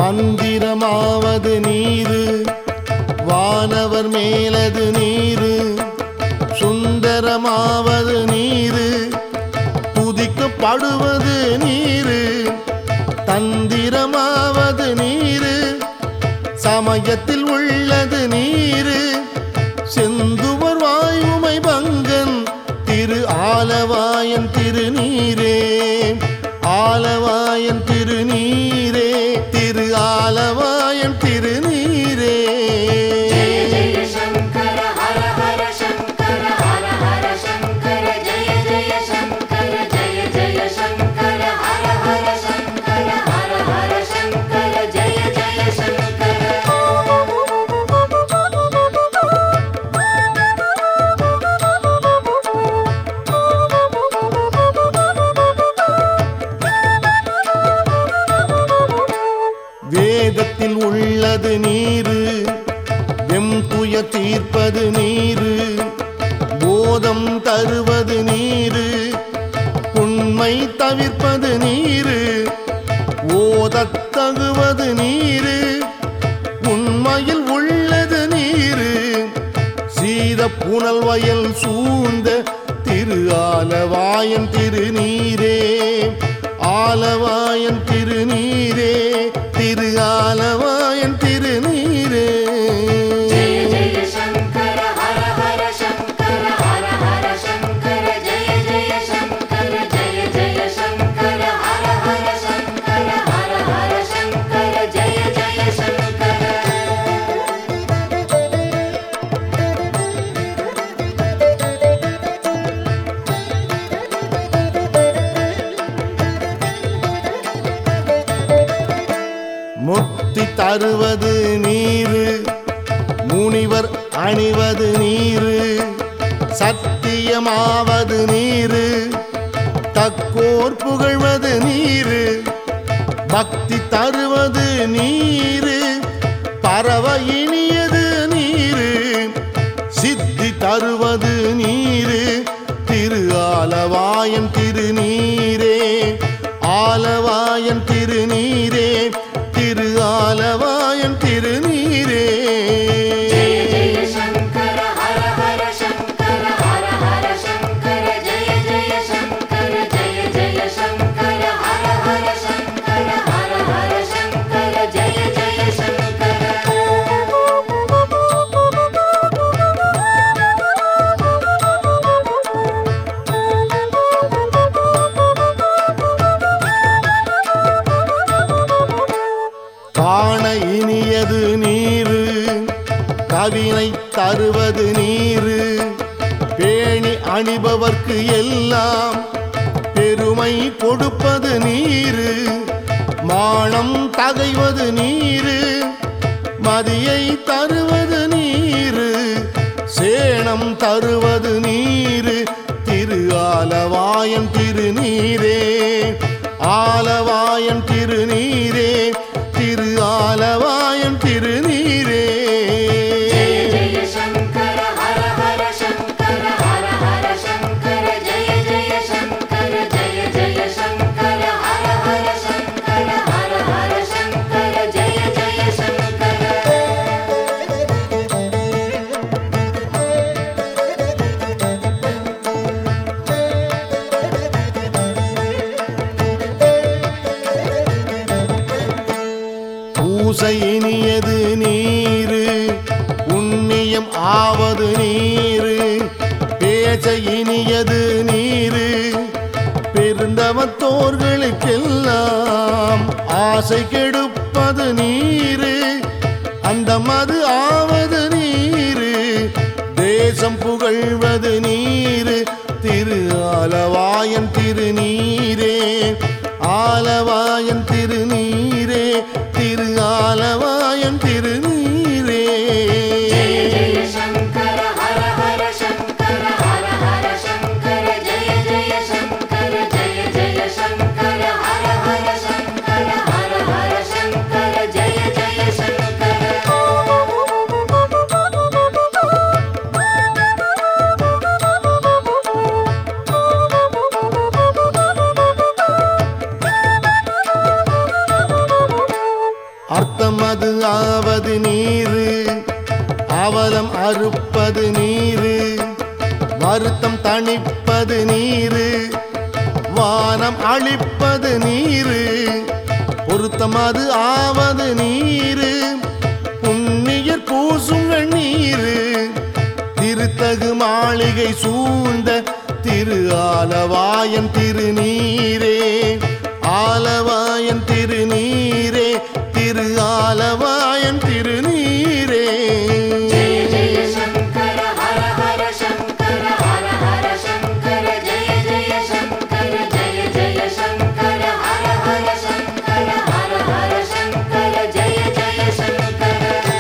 மந்திரமாவது நீரு வானவர் மேலது நீரு சுந்தரமாவது நீரு துதிக்கப்படுவது நீரு தந்திரமாவது நீரு சமயத்தில் உள்ளது நீரு செந்துவர் வாயுமை பங்கன் திரு ஆலவாயன் திருநீரே ஆலவாயன் திருநீரே திரு ஆலவாயன் திருநீரே जय जय शङ्कर हर हर शङ्कर हर हर शङ्कर जय जय शङ्कर जय जय शङ्कर हर हर शङ्कर हर हर शङ्कर जय जय शङ्कर வேதத்தில் உள்ளது நீரு வெம்புய தீர்ப்பது நீரு போதம் தருவது நீரு உண்மை தவிர்ப்பது நீரு ஓதத் தகுவது நீரு உண்மையில் உள்ளது நீரு சீத புனல் வயல் சூழ்ந்த திரு ஆலவாயன் திருநீரே ஆலவாயன் திருநீரே திரு ஆலவாயன் திருநீரே जय जय शङ्कर हर हर शङ्कर हर हर शङ्कर जय जय शङ्कर जय जय शङ्कर हर हर शङ्कर हर हर शङ्कर जय जय शङ्कर முத்தி தருவது நீரு முனிவர் அணிவது நீரு சத்தியமாவது நீரு தக்கோர் புகழ்வது நீரு பக்தி தருவது நீரு பரவ இனியது நீரு சித்தி தருவது நீரு திரு ஆலவாயன் திருநீரே ஆலவாயன் திருநீரே திரு ஆலவாயன் திருநீரே जय जय शङ्कर हर हर शङ्कर हर हर शङ्कर जय जय शङ्कर जय जय शङ्कर हर हर शङ्कर हर हर शङ्कर जय जय शङ्कर காண இனியது நீரு கவினை தருவது நீரு பேணி அணிபவர்க்கு எல்லாம் பெருமை கொடுப்பது நீரு மானம் தகைவது நீரு மதியை தருவது நீரு சேணம் தருவது நீரு திரு ஆலவாயன் திருநீரே ஆலவாயன் திருநீரே திரு ஆலவாயன் திருநீரே जय जय शङ्कर हर हर शङ्कर हर हर शङ्कर जय जय शङ्कर जय जय शङ्कर हर हर शङ्कर हर हर शङ्कर जय जय शङ्कर பூசை இனியது நீரு உன்னியம் ஆவது நீரு பேச இனியது நீரு பெருந்தவத்தோர்களுக்கெல்லாம் ஆசை கெடுப்பது நீரு அந்த மது ஆவது நீரு தேசம் புகழ்வது நீரு திரு ஆலவாயன் திருநீரே ஆலவாயன் திருநீரே திரு ஆலவாயன் திருநீரே जय जय शङ्कर हर हर शङ्कर हर हर शङ्कर जय जय शङ्कर जय जय शङ्कर हर हर शङ्कर हर हर शङ्कर जय जय शङ्कर சுத்தம் அது ஆவது நீரு அவலம் அறுப்பது நீரு வருத்தம் தணிப்பது நீரு வானம் அழிப்பது நீரு பொருத்தம் அது ஆவது நீரு புண்ணியர் பூசுங்கள் நீரு திருத்தகு மாளிகை சூழ்ந்த திரு ஆலவாயன் திருநீரே ஆலவாயன் திருநீரே திரு ஆலவாயன் திருநீரே जय जय शङ्कर हर हर शङ्कर हर हर शङ्कर जय जय शङ्कर जय जय शङ्कर हर हर शङ्कर हर हर शङ्कर जय जय शङ्कर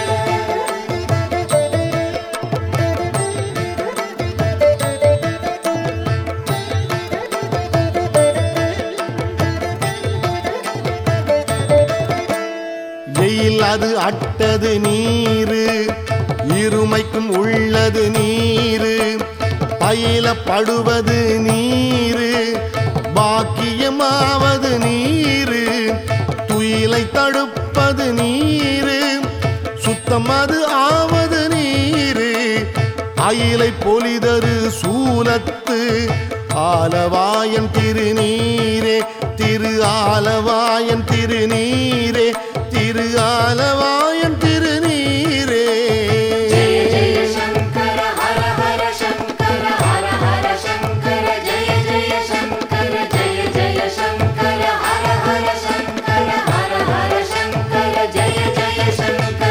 வெயில் அது அட்டது நீரு இருமைக்கும் உள்ளது நீரு பயிலப்படுவது நீரு பாக்கியமாவது நீரு துயிலை தடுப்பது நீரு சுத்தம் அது ஆவது நீரு அயிலை பொலிதரு சூலத்து ஆலவாயன் திருநீரே திரு ஆலவாயன் திருநீரே திரு ஆலவாயன் திருநீரே जय जय शङ्कर हर हर शङ्कर हर हर शङ्कर जय जय शङ्कर जय जय शङ्कर हर हर शङ्कर हर हर शङ्कर जय जय शङ्कर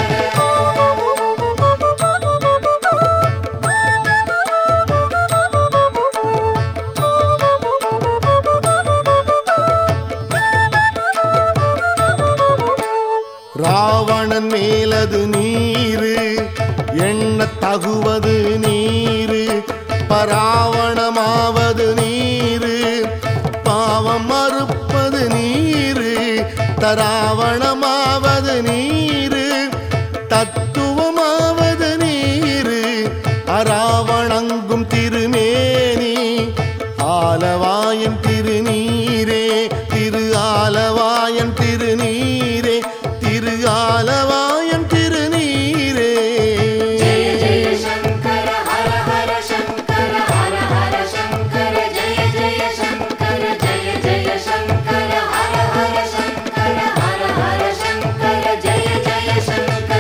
ராவணன் மேலது நீரு எண்ண தகுவது நீரு பராவணமாவது நீரு பாவம் மறுப்பது நீரு தராவணமாவது நீரு தத்துவமாவது நீரு அராவணங்கும் திருமேனி ஆலவாயன் திருநீரே திரு ஆலவாயன் திருநீரே திரு ஆலவாயன் திருநீரே जय जय शङ्कर हर हर शङ्कर हर हर शङ्कर जय जय शङ्कर जय जय शङ्कर हर हर शङ्कर हर हर शङ्कर जय जय शङ्कर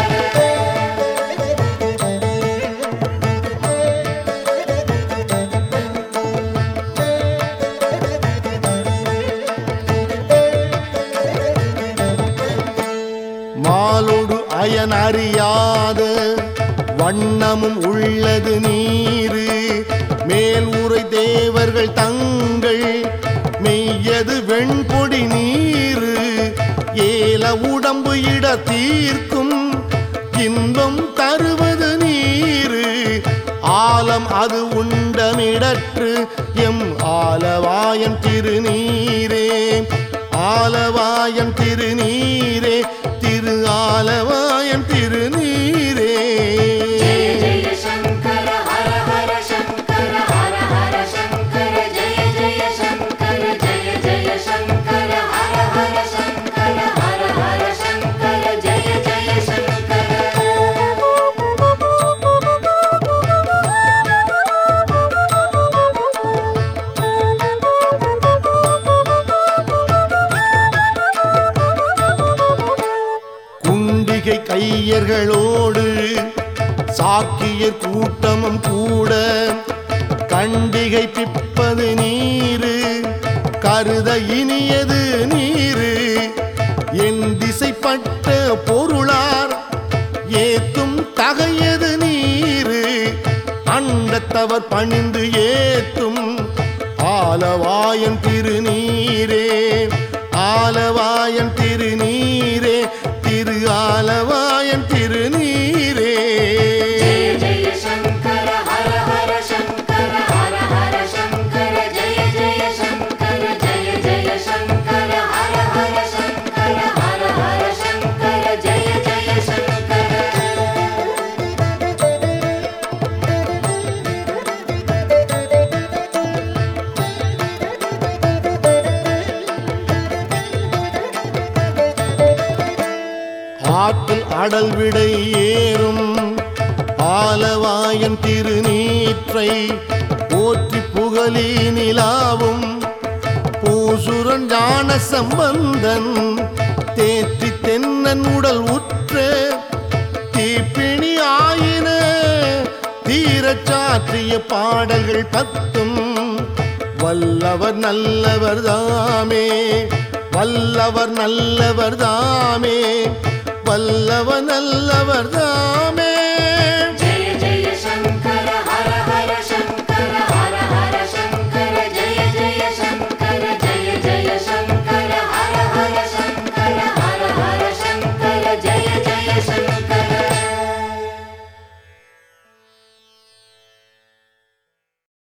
மாலோடு அயன் அறியாத வண்ணமும் உள்ளது நீரு மேல் உரை தேவர்கள் தங்கள் மெய்யது வெண்பொடி நீரு ஏல உடம்பு இட தீர்க்கும் இன்பம் தருவது நீரு ஆலம் அது உண்டமிடற்று எம் ஆலவாயன் திருநீரே ஆலவாயன் திருநீரே திரு ஆலவாயன் திருநீரே जय जय शङ्कर हर हर शङ्कर हर हर शङ्कर जय जय शङ्कर जय जय शङ्कर हर हर शङ्कर हर हर शङ्कर जय जय शङ्कर குண்டிகை கையர்களோடு சாக்கியர் கூட்டமும் கூட கண்டிகை பிப்பது நீரு கருத இனியது நீரு என் திசைப்பட்ட பொருளார் ஏத்தும் தகையது நீரு அண்டத்தவர் பணிந்து ஏத்தும் ஆலவாயன் திருநீரே ஆலவாயன் திருநீரே திரு ஆலவாயன் திருநீரே जय जय शङ्कर हर हर शङ्कर हर हर शङ्कर जय जय शङ्कर जय जय शङ्कर हर हर शङ्कर हर हर शङ्कर जय जय शङ्कर ஆற்றல் அடல் விடை ஏறும் ஆலவாயன் திருநீற்றை போற்றி புகழி நிலாவும் பூசுரன் ஞான சம்பந்தன் தேற்றி தென்னன் உடல் உற்ற தீப்பிணி ஆயின தீரச் சாற்றிய பாடல்கள் பத்தும் வல்லவர் நல்லவர் தாமே வல்லவர் நல்லவர் தாமே வல்லவர் நல்லவர் தாமே